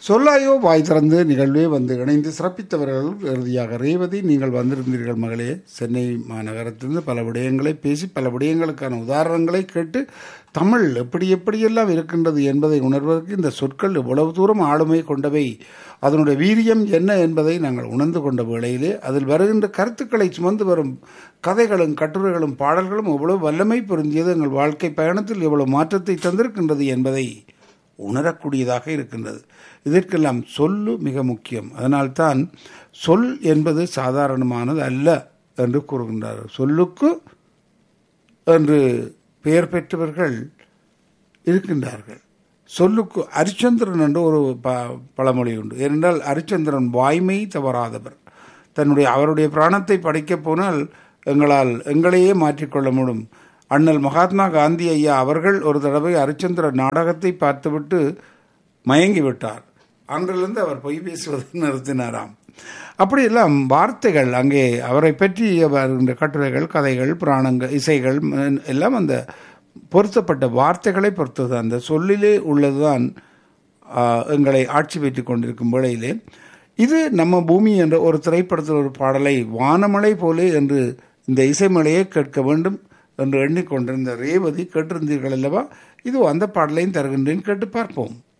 சொல்லாயோ வாய் திறந்து நிகழ்வே வந்து இணைந்து சிறப்பித்தவர்கள் இறுதியாக ரேவதி நீங்கள் வந்திருந்தீர்கள் மகளே சென்னை மாநகரத்திலிருந்து பல விடயங்களை பேசி பல விடயங்களுக்கான உதாரணங்களை கேட்டு தமிழ் எப்படி எப்படியெல்லாம் இருக்கின்றது என்பதை உணர்வதற்கு இந்த சொற்கள் இவ்வளவு தூரம் ஆளுமை கொண்டவை அதனுடைய வீரியம் என்ன என்பதை நாங்கள் உணர்ந்து கொண்ட வேளையிலே அதில் வருகின்ற கருத்துக்களை சுமந்து வரும் கதைகளும் கட்டுரைகளும் பாடல்களும் எவ்வளவு வல்லமை பொருந்தியது எங்கள் வாழ்க்கை பயணத்தில் எவ்வளவு மாற்றத்தை தந்திருக்கின்றது என்பதை உணரக்கூடியதாக இருக்கின்றது இதற்கெல்லாம் சொல்லு மிக முக்கியம் அதனால்தான் சொல் என்பது சாதாரணமானது அல்ல என்று கூறுகின்றார் சொல்லுக்கு என்று பெயர் பெற்றவர்கள் இருக்கின்றார்கள் சொல்லுக்கு அரிச்சந்திரன் என்று ஒரு ப பழமொழி உண்டு ஏனென்றால் அரிச்சந்திரன் வாய்மை தவறாதவர் தன்னுடைய அவருடைய பிராணத்தை படைக்கப் போனால் எங்களால் எங்களையே மாற்றிக்கொள்ள முடியும் அண்ணல் மகாத்மா காந்தி ஐயா அவர்கள் ஒரு தடவை அரிச்சந்திர நாடகத்தை பார்த்துவிட்டு மயங்கி விட்டார் அன்றிலிருந்து அவர் பொய் பேசுவதை நிறுத்தினாராம் அப்படியெல்லாம் வார்த்தைகள் அங்கே அவரை பற்றி வருகின்ற கட்டுரைகள் கதைகள் புராணங்கள் இசைகள் எல்லாம் அந்த பொருத்தப்பட்ட வார்த்தைகளை பொறுத்தது அந்த சொல்லிலே உள்ளதுதான் எங்களை ஆட்சி பெற்றுக் கொண்டிருக்கும் வேளையிலே இது நம்ம பூமி என்ற ஒரு திரைப்படத்தில் ஒரு பாடலை வானமலை போலே என்று இந்த இசைமலையை கேட்க வேண்டும் என்று எண்ணிக்கொண்டிருந்த ரேவதி கேட்டிருந்தீர்கள் அல்லவா இது அந்த பாடலையும் தருகின்றேன் கேட்டு பார்ப்போம்